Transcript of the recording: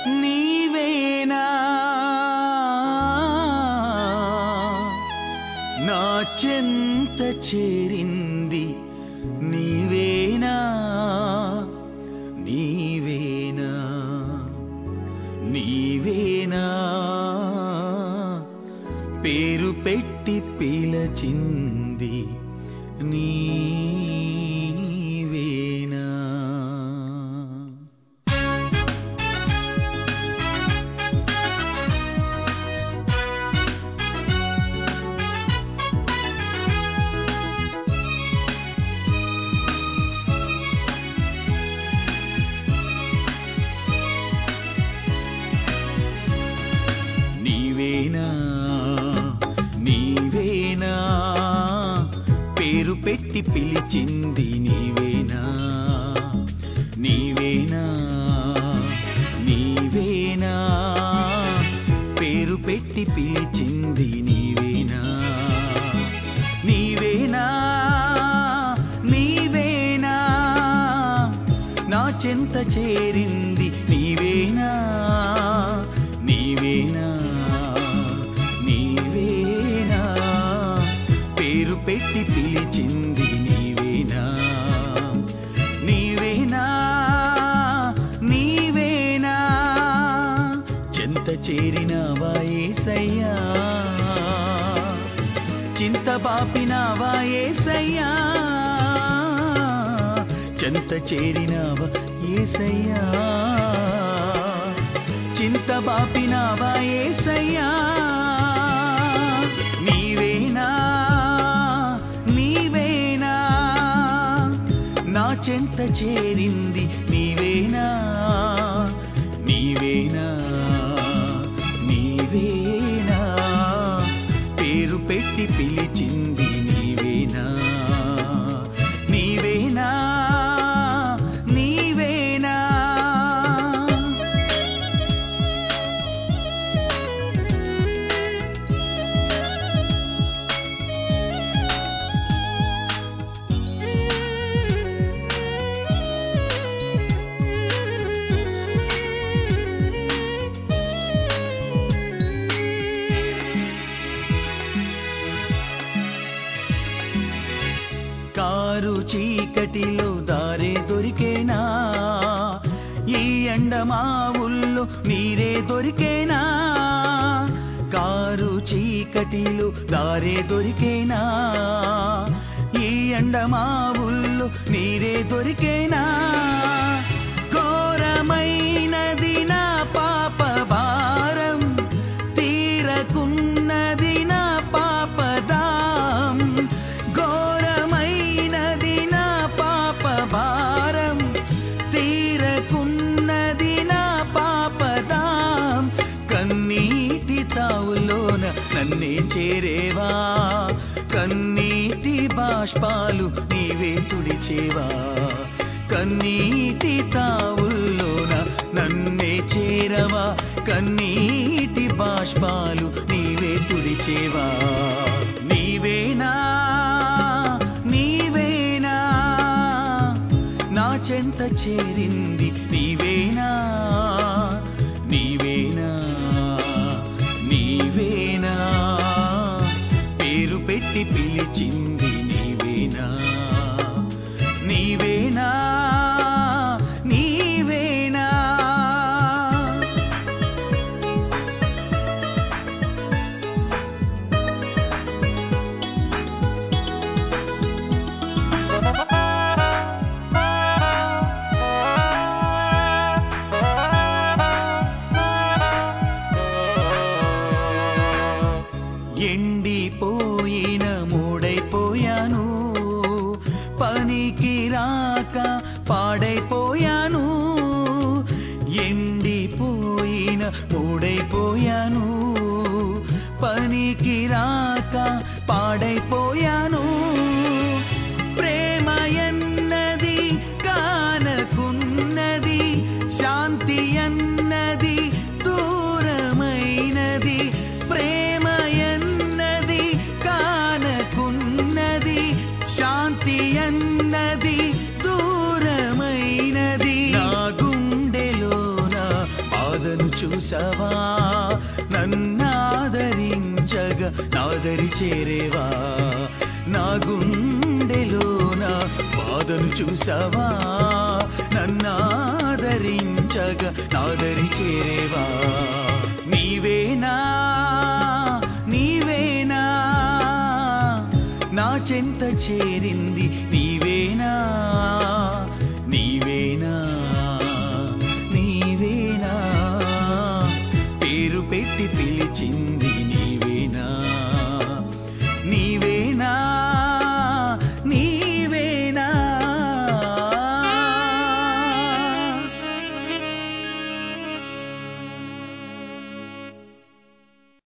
నీవేనా నా చెంత చేరింది నీవేనా నీవేనా నీవేనా పేరు పెట్టి పిలచింది నీవేనా నీవేనా నీవేనా పేరు పెట్టి పిలిచింది నీవేనా నీవేనా నీవేనా పేరు పెట్టి పిలిచింది నీవేనా నీవేనా నీవేనా నా చెంత చేరింది నీవేనా నీవేనా నీవేనా పేరు పెట్టి పిలిచింది నీవేనా నీవేనా నీవేనా చెంత చేరినవా ఏసయ్యా చింత బాపినవా ఏసయ్యా చెంత చేరినవా ఏసయ్యా చింత బాపినవా ఏసయ్యా నీవేనా నీవేనా నా చెంత చేరింది నీవేనా నీవేనా నీవేనా పేరు పెట్టి పిలిచింది నీవేనా నీవేనా నీవేనా కారు చీకటిలో దారే దొరికేనా ఈ ఎండమావుల్లో నీరే దొరికేనా కారు చీకటిలో దారే దొరికేనా ఈ ఎండమావుల్లో నీరే దొరికేనా ఘోరమైనది నా పాప భారం తీరకున్నది నా పాపదాం ఘోరమైనది నా పాప భారం తీరకున్నది నా పాపదాం కన్నీటి తావులోన నన్నే చేరేవా కన్నీటి బాష్పాలు నీవే తుడిచేవా కన్నీటి తావుల్లోన నన్నే చేరవా కన్నీటి బాష్పాలు నీవే తుడిచేవా నీవేనా నీవేనా నా చెంత చేరింది నీవేనా నీవేనా నీవేనా పేరు పెట్టి పిలిచింది నీవేనా నీవేనా నీవేనా ఎండిపోయిన మూడైపోయిన చూసావా నన్నాదరించగా నాదరి చేరేవా నా గుండెలోన బాధను చూసావా నన్నాదరించగా నాదరి చేరేవా నీవేనా నీవేనా నా చెంత చేరింది